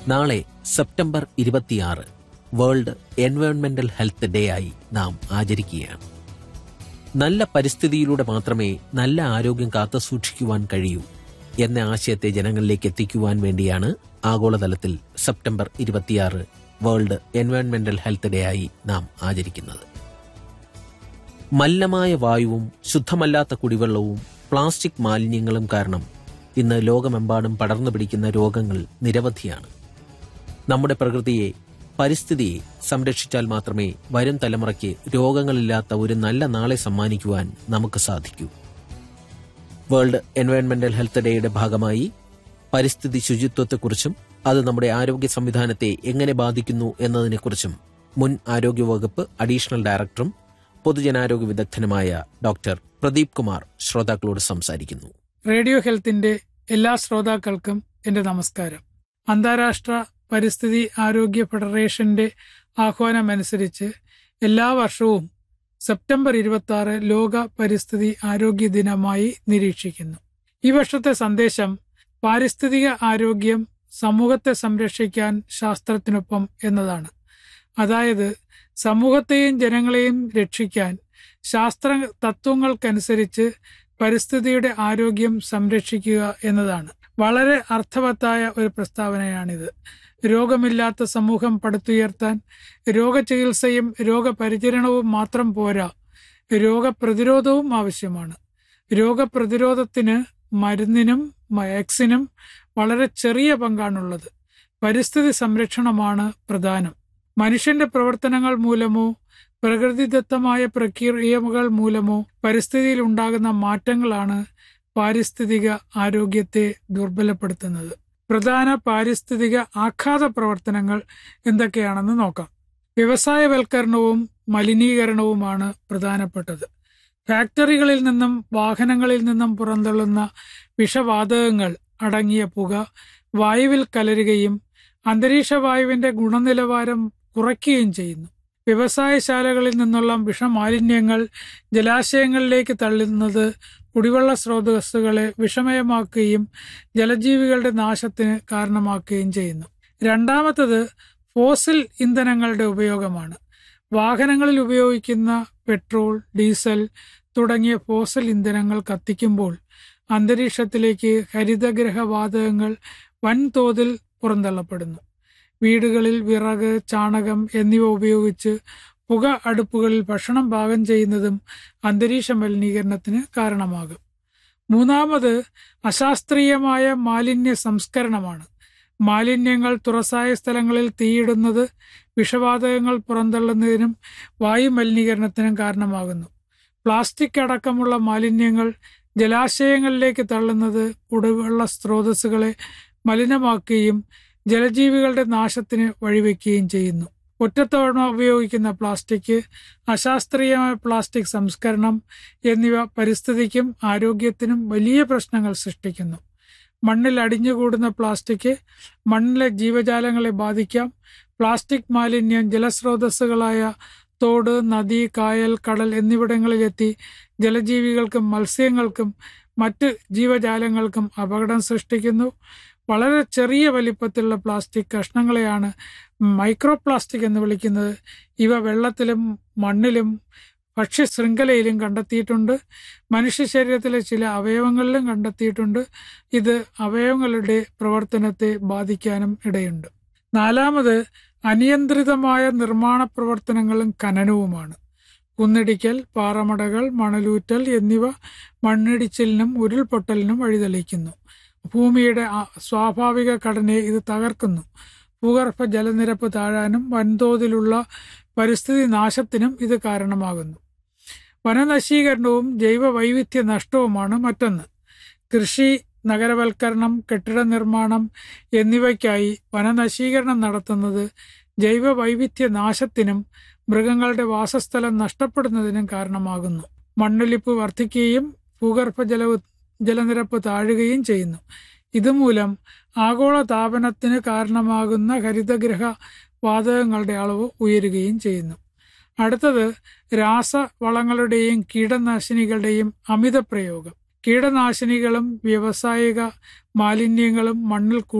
നാളെ സെപ്റ്റംബർ ഇരുപത്തിയാറ് world എൻവയോൺമെന്റൽ health day ആയി നാം ആചരിക്കുകയാണ് നല്ല പരിസ്ഥിതിയിലൂടെ മാത്രമേ നല്ല ആരോഗ്യം കാത്തുസൂക്ഷിക്കുവാൻ കഴിയൂ എന്ന ആശയത്തെ ജനങ്ങളിലേക്ക് എത്തിക്കുവാൻ വേണ്ടിയാണ് ആഗോളതലത്തിൽ സെപ്റ്റംബർ ഇരുപത്തിയാറ് വേൾഡ് എൻവയോൺമെന്റൽ ഹെൽത്ത് ഡേ ആയി നാം ആചരിക്കുന്നത് മലിനമായ വായുവും ശുദ്ധമല്ലാത്ത കുടിവെള്ളവും പ്ലാസ്റ്റിക് മാലിന്യങ്ങളും കാരണം ഇന്ന് ലോകമെമ്പാടും പടർന്നു പിടിക്കുന്ന രോഗങ്ങൾ നിരവധിയാണ് നമ്മുടെ പ്രകൃതിയെ പരിസ്ഥിതിയെ സംരക്ഷിച്ചാൽ മാത്രമേ വരും തലമുറയ്ക്ക് രോഗങ്ങളില്ലാത്ത ഒരു നല്ല നാളെ സമ്മാനിക്കുവാൻ നമുക്ക് സാധിക്കൂ വേൾഡ് എൻവയോൺമെന്റൽ ഹെൽത്ത് ഡേയുടെ ഭാഗമായി പരിസ്ഥിതി ശുചിത്വത്തെക്കുറിച്ചും അത് നമ്മുടെ ആരോഗ്യ സംവിധാനത്തെ എങ്ങനെ ബാധിക്കുന്നു എന്നതിനെക്കുറിച്ചും മുൻ ആരോഗ്യവകുപ്പ് അഡീഷണൽ ഡയറക്ടറും പൊതുജനാരോഗ്യ വിദഗ്ധനുമായ ഡോക്ടർ പ്രദീപ് കുമാർ ശ്രോതാക്കളോട് സംസാരിക്കുന്നു റേഡിയോ ഹെൽത്തിന്റെ എല്ലാ ശ്രോതാക്കൾക്കും എന്റെ നമസ്കാരം അന്താരാഷ്ട്ര പരിസ്ഥിതി ആരോഗ്യ ഫെഡറേഷന്റെ ആഹ്വാനമനുസരിച്ച് എല്ലാ വർഷവും സെപ്റ്റംബർ ഇരുപത്തി ആറ് ലോക പരിസ്ഥിതി ആരോഗ്യ ദിനമായി നിരീക്ഷിക്കുന്നു ഈ വർഷത്തെ സന്ദേശം പാരിസ്ഥിതിക ആരോഗ്യം സമൂഹത്തെ സംരക്ഷിക്കാൻ ശാസ്ത്രത്തിനൊപ്പം എന്നതാണ് അതായത് സമൂഹത്തെയും ജനങ്ങളെയും രക്ഷിക്കാൻ ശാസ്ത്ര തത്വങ്ങൾക്കനുസരിച്ച് പരിസ്ഥിതിയുടെ ആരോഗ്യം സംരക്ഷിക്കുക എന്നതാണ് വളരെ അർത്ഥവത്തായ ഒരു പ്രസ്താവനയാണിത് രോഗമില്ലാത്ത സമൂഹം പടുത്തുയർത്താൻ രോഗചികിത്സയും രോഗപരിചരണവും മാത്രം പോരാ രോഗപ്രതിരോധവും ആവശ്യമാണ് രോഗപ്രതിരോധത്തിന് മരുന്നിനും വാക്സിനും വളരെ ചെറിയ പങ്കാണുള്ളത് പരിസ്ഥിതി സംരക്ഷണമാണ് പ്രധാനം മനുഷ്യന്റെ പ്രവർത്തനങ്ങൾ മൂലമോ പ്രകൃതിദത്തമായ പ്രക്രിയകൾ മൂലമോ പരിസ്ഥിതിയിൽ ഉണ്ടാകുന്ന മാറ്റങ്ങളാണ് പാരിസ്ഥിതിക ആരോഗ്യത്തെ ദുർബലപ്പെടുത്തുന്നത് പ്രധാന പാരിസ്ഥിതിക ആഘാത പ്രവർത്തനങ്ങൾ എന്തൊക്കെയാണെന്ന് നോക്കാം വ്യവസായവൽക്കരണവും മലിനീകരണവുമാണ് പ്രധാനപ്പെട്ടത് ഫാക്ടറികളിൽ നിന്നും വാഹനങ്ങളിൽ നിന്നും പുറന്തള്ളുന്ന വിഷവാതകങ്ങൾ അടങ്ങിയ പുക വായുവിൽ കലരുകയും അന്തരീക്ഷ വായുവിന്റെ ഗുണനിലവാരം കുറയ്ക്കുകയും ചെയ്യുന്നു വ്യവസായശാലകളിൽ നിന്നുള്ള വിഷമാലിന്യങ്ങൾ ജലാശയങ്ങളിലേക്ക് തള്ളുന്നത് കുടിവെള്ള സ്രോതസ്സുകളെ വിഷമയമാക്കുകയും ജലജീവികളുടെ നാശത്തിന് കാരണമാക്കുകയും ചെയ്യുന്നു രണ്ടാമത്തത് ഫോസിൽ ഇന്ധനങ്ങളുടെ ഉപയോഗമാണ് വാഹനങ്ങളിൽ ഉപയോഗിക്കുന്ന പെട്രോൾ ഡീസൽ തുടങ്ങിയ ഫോസിൽ ഇന്ധനങ്ങൾ കത്തിക്കുമ്പോൾ അന്തരീക്ഷത്തിലേക്ക് ഹരിതഗ്രഹ വാതകങ്ങൾ വൻതോതിൽ പുറന്തള്ളപ്പെടുന്നു വീടുകളിൽ വിറക് ചാണകം എന്നിവ ഉപയോഗിച്ച് പുക അടുപ്പുകളിൽ ഭക്ഷണം പാകം ചെയ്യുന്നതും അന്തരീക്ഷ മലിനീകരണത്തിന് കാരണമാകും മൂന്നാമത് അശാസ്ത്രീയമായ മാലിന്യ സംസ്കരണമാണ് മാലിന്യങ്ങൾ തുറസായ സ്ഥലങ്ങളിൽ തീയിടുന്നത് വിഷവാതകങ്ങൾ പുറന്തള്ളുന്നതിനും വായു മലിനീകരണത്തിനും കാരണമാകുന്നു പ്ലാസ്റ്റിക് അടക്കമുള്ള മാലിന്യങ്ങൾ ജലാശയങ്ങളിലേക്ക് തള്ളുന്നത് കുടിവെള്ള സ്രോതസ്സുകളെ മലിനമാക്കുകയും ജലജീവികളുടെ നാശത്തിന് വഴിവെക്കുകയും ചെയ്യുന്നു ഒറ്റത്തവണ ഉപയോഗിക്കുന്ന പ്ലാസ്റ്റിക് അശാസ്ത്രീയമായ പ്ലാസ്റ്റിക് സംസ്കരണം എന്നിവ പരിസ്ഥിതിക്കും ആരോഗ്യത്തിനും വലിയ പ്രശ്നങ്ങൾ സൃഷ്ടിക്കുന്നു മണ്ണിൽ അടിഞ്ഞുകൂടുന്ന പ്ലാസ്റ്റിക് മണ്ണിലെ ജീവജാലങ്ങളെ ബാധിക്കാം പ്ലാസ്റ്റിക് മാലിന്യം ജലസ്രോതസ്സുകളായ തോട് നദി കായൽ കടൽ എന്നിവിടങ്ങളിലെത്തി ജലജീവികൾക്കും മത്സ്യങ്ങൾക്കും മറ്റ് ജീവജാലങ്ങൾക്കും അപകടം സൃഷ്ടിക്കുന്നു വളരെ ചെറിയ വലിപ്പത്തിലുള്ള പ്ലാസ്റ്റിക് കഷ്ണങ്ങളെയാണ് മൈക്രോ പ്ലാസ്റ്റിക് എന്ന് വിളിക്കുന്നത് ഇവ വെള്ളത്തിലും മണ്ണിലും ഭക്ഷ്യശൃംഖലയിലും കണ്ടെത്തിയിട്ടുണ്ട് മനുഷ്യ ശരീരത്തിലെ ചില അവയവങ്ങളിലും കണ്ടെത്തിയിട്ടുണ്ട് ഇത് അവയവങ്ങളുടെ പ്രവർത്തനത്തെ ബാധിക്കാനും ഇടയുണ്ട് നാലാമത് അനിയന്ത്രിതമായ നിർമ്മാണ പ്രവർത്തനങ്ങളും ഖനനവുമാണ് കുന്നിടിക്കൽ പാറമടകൾ മണലൂറ്റൽ എന്നിവ മണ്ണിടിച്ചിലിനും ഉരുൾപൊട്ടലിനും വഴിതെളിക്കുന്നു ഭൂമിയുടെ സ്വാഭാവിക ഘടനയെ ഇത് തകർക്കുന്നു ഭൂഗർഭ ജലനിരപ്പ് താഴാനും വൻതോതിലുള്ള പരിസ്ഥിതി നാശത്തിനും ഇത് കാരണമാകുന്നു വനനശീകരണവും ജൈവ വൈവിധ്യ നഷ്ടവുമാണ് മറ്റൊന്ന് കൃഷി നഗരവൽക്കരണം കെട്ടിട നിർമ്മാണം എന്നിവയ്ക്കായി വനനശീകരണം നടത്തുന്നത് ജൈവ വൈവിധ്യ നാശത്തിനും മൃഗങ്ങളുടെ വാസസ്ഥലം നഷ്ടപ്പെടുന്നതിനും കാരണമാകുന്നു മണ്ണൊലിപ്പ് വർദ്ധിക്കുകയും ഭൂഗർഭ ജല ജലനിരപ്പ് താഴുകയും ചെയ്യുന്നു ഇതുമൂലം ആഗോള താപനത്തിന് കാരണമാകുന്ന ഹരിതഗ്രഹ വാതകങ്ങളുടെ അളവ് ഉയരുകയും ചെയ്യുന്നു അടുത്തത് രാസവളങ്ങളുടെയും കീടനാശിനികളുടെയും അമിത പ്രയോഗം കീടനാശിനികളും വ്യാവസായിക മാലിന്യങ്ങളും മണ്ണിൽ